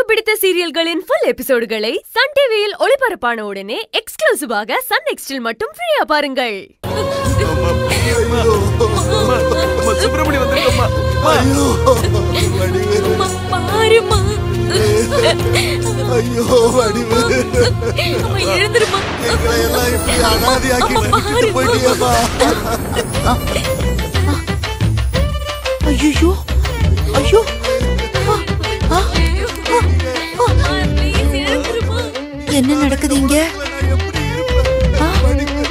பிடித்த சீரியல்களின் full எபிசோடுகளை Sun டிவியில் ஒளிபரப்பான உடனே எக்ஸ்க்ளூசிவாக சன் நெக்ஸ்டில் மட்டும் ஃப்ரீயா பாருங்கள் அம்மா, சுப்பிரமணி வந்திருக்கம்மா ஐயோ வடிவு பாருமா ஐயோ வடிவு எழுந்துருமா எங்களை எல்லாம் இப்படி அனாதையாக்கி விட்டுட்டு போயிட்டியேம்மா ஐயோ ஐயோ ப்ளீஸ் எழுந்துருமா என்ன நடக்குது இங்க நான் எப்படி இருப்பேன் வடிவு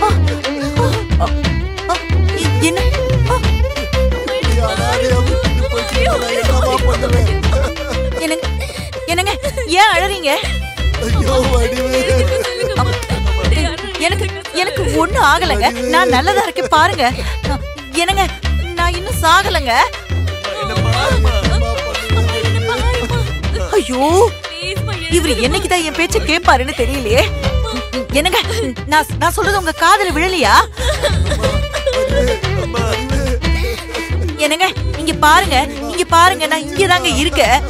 இ- என்ன இப்படி அனாதையா விட்டுட்டு போயிட்டியே நான் என்னம்மா பண்ணுவேன் என்னங்க என்னங்க ஏன் அழறீங்க ஐயோ வடிவு எனக்கு எனக்கு ஒண்ணு ஆகலைங்க நான் நல்லதா இருக்கேன் பாருங்க என்னங்க நான் இன்னும் சாகலைங்க ஐயோ இவர் என்னைக்குதான் என் பேச்ச கேட்பாருன்னு தெரியலையே என்னங்க நான் நான் சொல்றது உங்க காதுல விழலையா என்னங்க இங்க பாருங்க இங்க பாருங்க நான் இங்க தாங்க இருக்கேன்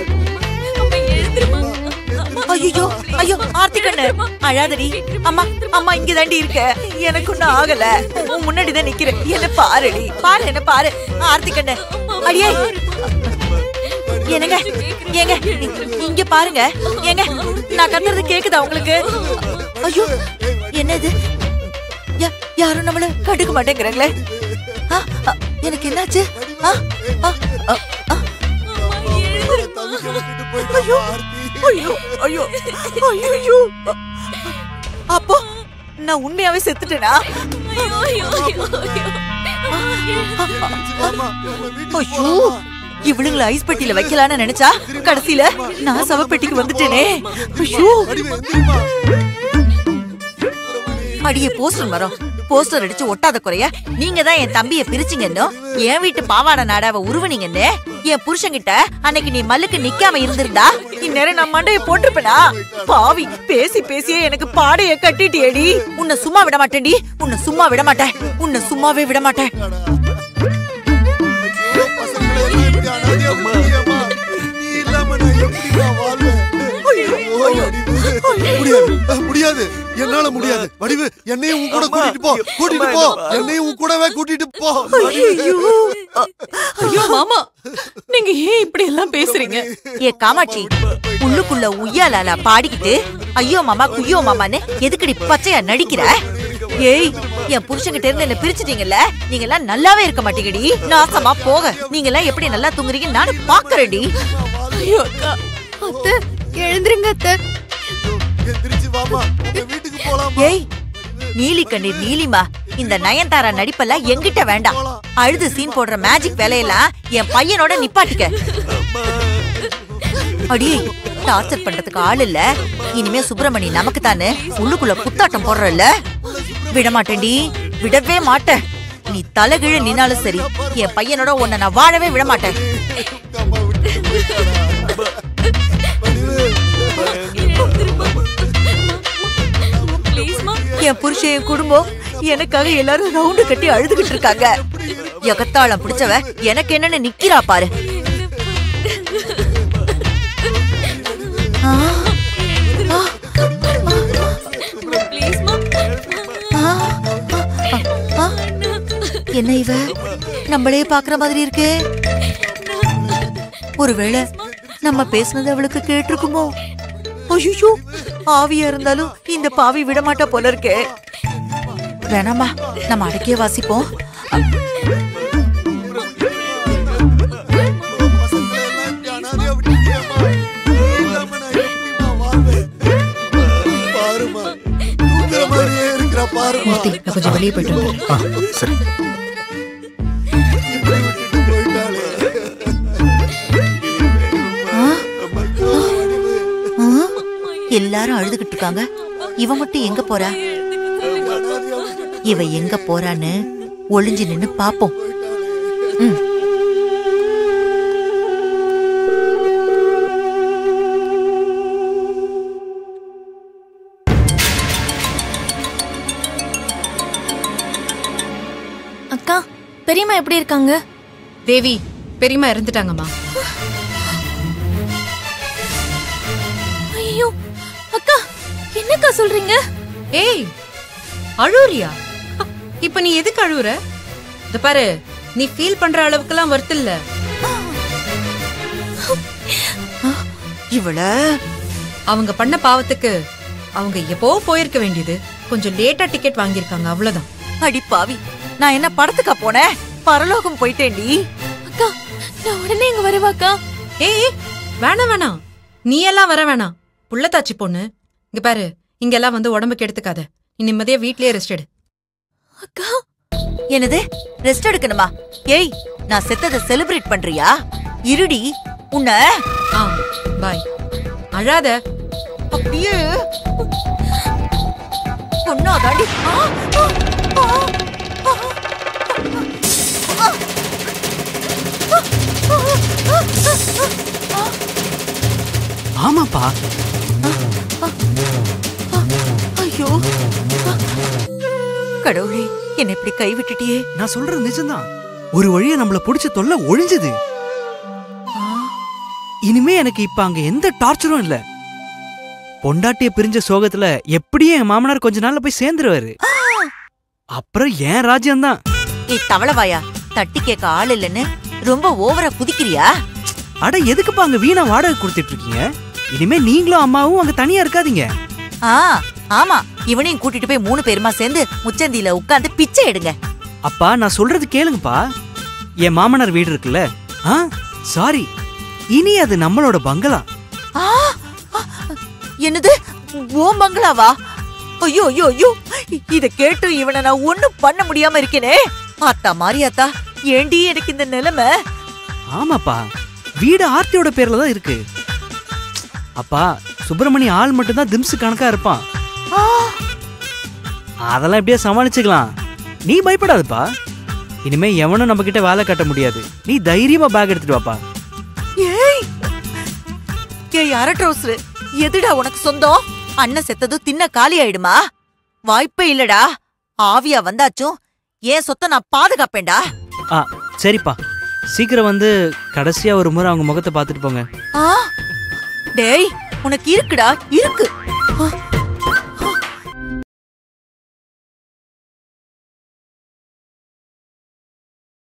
ஐயோ ஐயோ ஆர்த்தி கண்ணு அழாதடி அம்மா அம்மா இங்க தாண்டி இருக்க எனக்கு ஒண்ணும் ஆகல உன் முன்னாடி தான் நிக்கிறேன் என்ன பாருடி பாரு என்ன பாரு ஆர்த்தி கண்ணு அடியே என்னங்க ஏங்க இங்க பாருங்க ஏங்க நான் கத்துறது கேக்குதா உங்களுக்கு ஐயோ என்னது யா- யாரும் நம்மள கண்டுக்க மாட்டேங்கிறாங்களே ஆ, ஆ, எனக்கு என்னாச்சு ஆ, ஆ, ஆ, ஆ. தவிக்க விட்டுட்டு போயிட்டியேம்மா, ஆர்த்தி. ஐயோ ஐயோ ஐயோ அப்போ நான் உண்மையாவே செத்துட்டேனா வாம்மா, நம்ம வீட்டுக்கு ஐயோ போலாமா? இவளுங்களை ஐஸ் பெட்டியில வைக்கலாம்னு நினைச்சா கடைசியில நான் சவப்பெட்டிக்கு வந்துட்டேனே ஐயோ வடிவு எந்திரிம்மா. அடியே போஸ்டர் மரம் போஸ்டர் அடிச்சு ஒட்டாத குறைய நீங்க தான் என் தம்பிய பிரிச்சிங்கன்னு என் வீட்டு பாவாடை நாடாவ உருவனீங்கன்னு என் புருஷன்கிட்ட அன்னைக்கு நீ மல்லுக்கு நிக்காம இருந்திருந்தா இந்நேரம் நான் மண்டைய போட்டிருப்பேனா பாவி பேசி பேசியே எனக்கு பாடைய கட்டிட்டியேடி உன்னை சும்மா விட மாட்டேன்டி உன்னை சும்மா விட மாட்டேன் உன்னை சும்மாவே விட மாட்டேன் ஐயோ, பசங்களை எல்லாம் இப்படி அனாதையா விட்டுட்டியேம்மா. நீ இல்லாம நான் எப்படிம்மா வாழ்வேன்? ஐயோ, வடிவு. முடியாது முடியாது என்னால முடியாது வடிவு என்னையும் உன் கூட அம்மா, கூட்டிட்டு போ கூட்டிட்டு போ அம்மா, என்னையும் உன் கூடவே கூட்டிட்டு போ ஐயோ ஐயோ மாமா நீங்க ஏன் இப்படி எல்லாம் பேசுறீங்க ஏ காமாட்சி உள்ளுக்குள்ள உய்யாலால பாடிக்கிட்டு ஐயோ மாமா குய்யோ மாமான்னு எதுக்குடி பச்சையா நடிக்கிற ஏய் என் புருஷன்கிட்ட இருந்து என்ன பிரிச்சுட்டீங்கல்ல நீங்க எல்லாம் நல்லாவே இருக்க மாட்டீங்கடி நாசமா போக நீங்க எல்லாம் எப்படி நல்லா தூங்குறீங்க நானும் பாக்குறேன்டி ஐயோ அக்கா அத்தை எழுந்துருங்க அத்தை எந்திரிச்சு வாமா உங்க வீட்டுக்கு போலாம் ஏய் நீலி கண்ணீர் நீலிமா இந்த நயன்தாரா நடிப்பெல்லாம் எங்கிட்ட வேண்டாம் அழுது சீன் போடுற மேஜிக் வேலையெல்லாம் என் பையனோட நிப்பாட்டிக்க அடி டார்ச்சர் பண்றதுக்கு ஆள் இல்ல இனிமே சுப்பிரமணி நமக்கு தானே உள்ளுக்குள்ள புத்தாட்டம் போடுறல்ல விட மாட்டேன்டி விடவே மாட்டேன் நீ தலைகீழ நின்னாலும் சரி என் பையனோட உன்னை நான் வாழவே விட மாட்டேன் அம்மா விட்டுட்டு போயிட்டாடா. என் புருஷன் என் குடும்பம் எனக்காக எல்லாரும் ரவுண்டு கட்டி அழுதுகிட்டு இருக்காங்க எகத்தாளம் பிடிச்சவ எனக்கு என்னன்னு நிக்கிறா பாரு ஆ, ஆ, ஆ, ஆ, ஆ. என்ன இவ நம்மளே பாக்குற மாதிரி இருக்கே ஒருவேளை நம்ம பேசுனது அவளுக்கு கேட்டிருக்குமோ ஐயோ ஆவியா இருந்தாலும் இந்த பாவி விட மாட்டா போல இருக்கே வேணாமா நம்ம அடக்கிய வாசிப்போம் பசங்களை எல்லாம் இப்படி அனாதையா விட்டுட்டியேம்மா. நீ இல்லாம நான் எப்படிம்மா வாழ்வேன்? பாரும்மா தூங்குற மாதிரியே இருக்கிற பாருமா கொஞ்சம் வெளியே போயிட்டு வந்துடுறேன். சரி இப்படி விட்டுட்டு போயிட்டாளே ஆ? ஆ? எல்லாரும் அழுதுகிட்டு இருக்காங்க இவ மட்டும் எங்க போறா அனாதையா விட்டுட்டு இவ எங்க போறான்னு ஒளிஞ்சு நின்னு பாப்போம் ம். அக்கா பெரியம்மா எப்படி இருக்காங்க தேவி பெரியம்மா இறந்துட்டாங்கம்மா ஐயோ அக்கா என்னக்கா சொல்றீங்க ஏய் அழுறியா இப்ப நீ எதுக்கு அழுவுற இத பாரு நீ ஃபீல் பண்ற அளவுக்குலாம் வருத்து இல்ல இவள அவங்க பண்ண பாவத்துக்கு அவங்க எப்போ போயிருக்க வேண்டியது கொஞ்சம் லேட்டா டிக்கெட் வாங்கியிருக்காங்க அவ்வளவுதான் அடி பாவி நான் என்ன படத்துக்கா போனேன் பரலோகம் போயிட்டேன்டி அக்கா நான் உடனே இங்க வரவாக்கா ஏய் வேணாம் வேணாம் நீ எல்லாம் வர வேணாம் புள்ளத்தாச்சி பொண்ணு இங்க பாரு இங்கெல்லாம் வந்து உடம்புக்கு எடுத்துக்காத நீ நிம்மதியா வீட்லயே ரெஸ்ட் எடு அக்கா என்னது ரெஸ்ட் எடுக்கணுமா ஏய் நான் செத்ததை செலிப்ரேட் பண்றியா இருடி உன்னை ஆ பாய் அழாத அப்படியே பொண்ணாதாண்டி ஆ, ஆ, ஆ, ஆமாப்பா ஐயோ கடவுளே என்னை இப்படி கை விட்டுட்டியே நான் சொல்றது நிஜம்தான் ஒரு வழியா நம்மள புடிச்ச தொல்லை ஒழிஞ்சது இனிமே எனக்கு இப்ப அங்க எந்த டார்ச்சரும் இல்ல பொண்டாட்டிய பிரிஞ்ச சோகத்துல எப்படியும் என் மாமனார் கொஞ்ச நாள்ல போய் சேர்ந்துருவாரு அப்புறம் என் ராஜ்யம்தான் ஏய் தவளவாயா தட்டி கேட்க ஆள் இல்லைன்னு ரொம்ப ஓவரா குதிக்கிறியா அட எதுக்குப்பா அங்க வீணா வாடகை கொடுத்துட்டு இருக்கீங்க இனிமே நீங்களும் அம்மாவும் அங்க தனியா இருக்காதீங்க ஆ ஆமா இவனையும் கூட்டிட்டு போய் மூணு பேருமா சேர்ந்து முச்சந்தியில உட்கார்ந்து பிச்சை எடுங்க அப்பா நான் சொல்றது கேளுங்கப்பா என் மாமனார் வீடு இருக்குல்ல ஆ சாரி இனி அது நம்மளோட பங்களா ஆ, ஆ, என்னது ஓம் பங்களாவா ஐயோ ஐயோ ஐயோ இத கேட்டு இவனை நான் ஒண்ணும் பண்ண முடியாம இருக்கேனே ஆத்தா மாரியாத்தா ஏண்டி எனக்கு இந்த நிலைமை ஆமாப்பா வீடு ஆர்த்தியோட பேர்ல தான் இருக்கு அப்பா சுப்பிரமணி ஆள் மட்டும்தான் திம்ஸ் கணக்கா இருப்பான் ஆ, அதெல்லாம் எப்படியா சமாளிச்சுக்கலாம் நீ பயப்படாதப்பா இனிமே எவனும் நம்ம கிட்ட வேலை கட்ட முடியாது நீ தைரியமா பேக் எடுத்துட்டு வாப்பா ஏய் ஏய் அரட்ரோஸ் எதுடா உனக்கு சொந்தம் அண்ணன் செத்ததும் தின்ன காலி ஆயிடுமா வாய்ப்பே இல்லடா ஆவியா வந்தாச்சும் ஏன் சொத்தை நான் பாதுகாப்பேன்டா ஆ சரிப்பா சீக்கிரம் வந்து கடைசியா ஒரு முறை அவங்க முகத்தை பார்த்துட்டு போங்க ஆ டேய் உனக்கு இருக்குடா இருக்கு